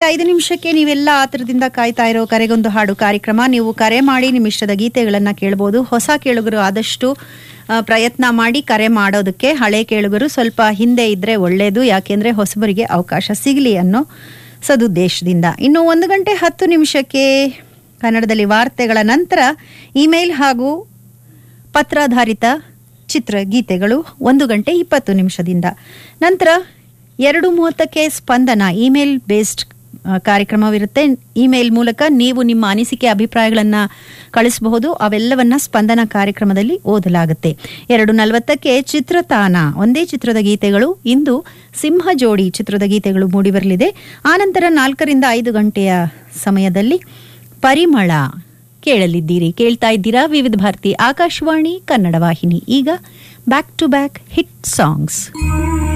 ಐದು ನಿಮಿಷಕ್ಕೆ ನೀವೆಲ್ಲ ಆತರದಿಂದ ಕಾಯ್ತಾ ಇರೋ ಕರೆಗೊಂದು ಹಾಡು ಕಾರ್ಯಕ್ರಮ ನೀವು ಕರೆ ಮಾಡಿ ನಿಮ್ಮ ಇಷ್ಟದ ಗೀತೆಗಳನ್ನ ಕೇಳಬಹುದು ಹೊಸ ಕೇಳುಗರು ಆದಷ್ಟು ಆ, ಪ್ರಯತ್ನ ಮಾಡಿ ಕರೆ ಮಾಡೋದಕ್ಕೆ ಹಳೆ ಕೇಳುಗರು ಸ್ವಲ್ಪ ಹಿಂದೆ ಇದ್ರೆ ಒಳ್ಳೆಯದು ಯಾಕೆಂದ್ರೆ ಹೊಸಬರಿಗೆ ಅವಕಾಶ ಸಿಗಲಿ ಅನ್ನೋ ಸದುದ್ದೇಶದಿಂದ ಇನ್ನು ಒಂದು ಗಂಟೆ ಹತ್ತು ನಿಮಿಷಕ್ಕೆ ಕನ್ನಡದಲ್ಲಿ ವಾರ್ತೆಗಳ ನಂತರ ಇಮೇಲ್ ಹಾಗೂ ಪತ್ರಾಧಾರಿತ ಚಿತ್ರಗೀತೆಗಳು ಒಂದು ಗಂಟೆ ಇಪ್ಪತ್ತು ನಿಮಿಷದಿಂದ ನಂತರ ಎರಡು ಮೂವತ್ತಕ್ಕೆ ಸ್ಪಂದನ ಇಮೇಲ್ ಬೇಸ್ಡ್ ಆ, ಕಾರ್ಯಕ್ರಮವಿರುತ್ತೆ ಇಮೇಲ್ ಮೂಲಕ ನೀವು ನಿಮ್ಮ ಅನಿಸಿಕೆ ಅಭಿಪ್ರಾಯಗಳನ್ನು ಕಳಿಸಬಹುದು ಅವೆಲ್ಲವನ್ನ ಸ್ಪಂದನ ಕಾರ್ಯಕ್ರಮದಲ್ಲಿ ಓದಲಾಗುತ್ತೆ ಎರಡು ನಲವತ್ತಕ್ಕೆ ಚಿತ್ರತಾನ ಒಂದೇ ಚಿತ್ರದ ಗೀತೆಗಳು ಇಂದು ಸಿಂಹ ಜೋಡಿ ಚಿತ್ರದ ಗೀತೆಗಳು ಮೂಡಿಬರಲಿದೆ ಆನಂತರ ನಾಲ್ಕರಿಂದ ಐದು ಗಂಟೆಯ ಸಮಯದಲ್ಲಿ ಪರಿಮಳ ಕೇಳಲಿದ್ದೀರಿ ಕೇಳ್ತಾ ಇದ್ದೀರಾ ವಿವಿಧ ಭಾರತಿ ಆಕಾಶವಾಣಿ ಕನ್ನಡ ವಾಹಿನಿ ಈಗ back to back hit songs